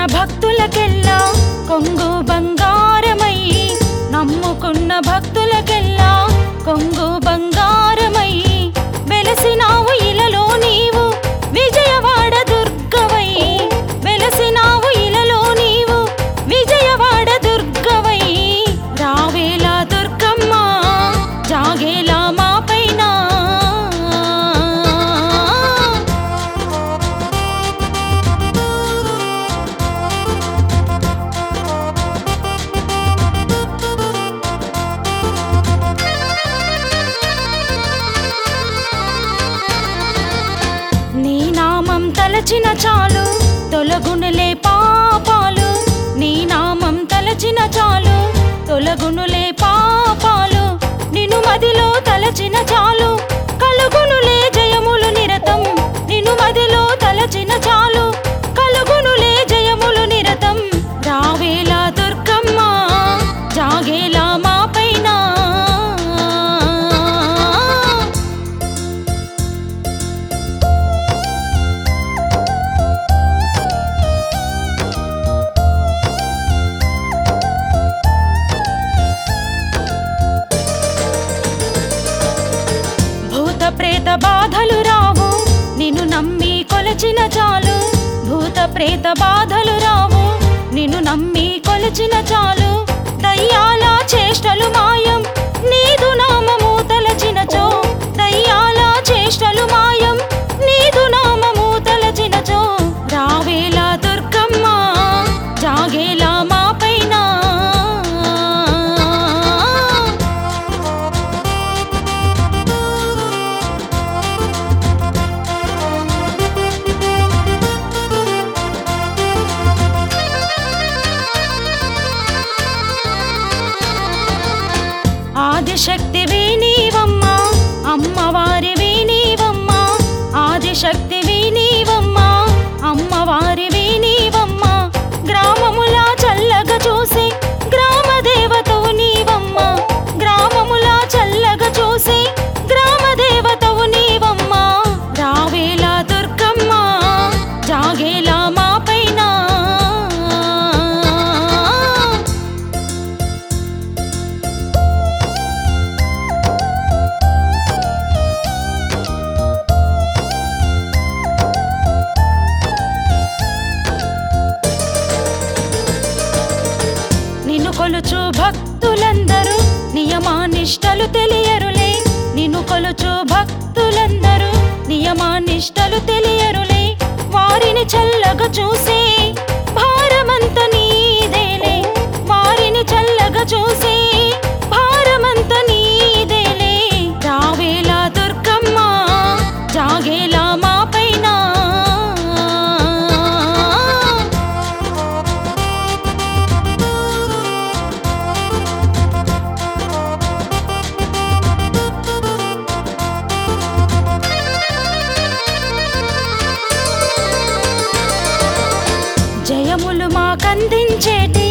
భక్తులకెల్లా కొంగు బంగారమై నమ్ముకున్న భక్తులకెల్లా కొంగు బంగారమై వెలసినావు ఇలలో నీవు విజయవాడ దుర్గవై వెలసినావు ఇలలో నీవు విజయవాడ దుర్గవై రావేలా దుర్గమ్మ జాగేలా మా పైన నీ నామం తలచిన చాలు తొలగునులే పాపాలు నీ నామం తలచిన చాలు తొలగునులే పాపాలు నిన్ను మదిలో తలచిన చాలు కలుగునులే జయములు నిరతం నిన్ను మదిలో తలచిన చాలు కలుగునులే జయములు నిరతం రావేలా దుర్గమ్మ జాగేలా మా పైన భూత ప్రేత బాధలు రావు నిన్ను నమ్మి కొలచిన చాలు భూత ప్రేత బాధలు రావు నిన్ను నమ్మి కొలచిన చాలు దయ్యాల చేష్టలు మాయం నీదు నామము తలచినచో దయ్యాల చేష్టలు మాయం నీదు నామము తలచినచో రావేలా దుర్గమ్మ జాగేలా మా పైన ఆదిశక్తివి నీవమ్మా అమ్మవారివి నీవమ్మా ఆదిశక్తివి నీవమ్మా అమ్మవారివి నీవమ్మా గ్రామములా చల్లగా చూసి గ్రామ దేవతవు నీవమ్మా గ్రామములా చల్లగా చూసి గ్రామ దేవతవు నీవమ్మా రావేలా దుర్గమ్మ జాగేలా మా పైన నిన్ను కొలుచు భక్తులందరూ నియమానిష్టలు తెలియరులే నిన్ను కొలుచు భక్తులందరూ నియమానిష్టలు తెలియరులే వారిని చల్లగా చూసి భారమంత నీదేలే వారిని చల్లగా చూసి భారమంత నీదేలే రావేలా దుర్గమ్మ జాగేలా మా పైన జయములు మాకందించేటి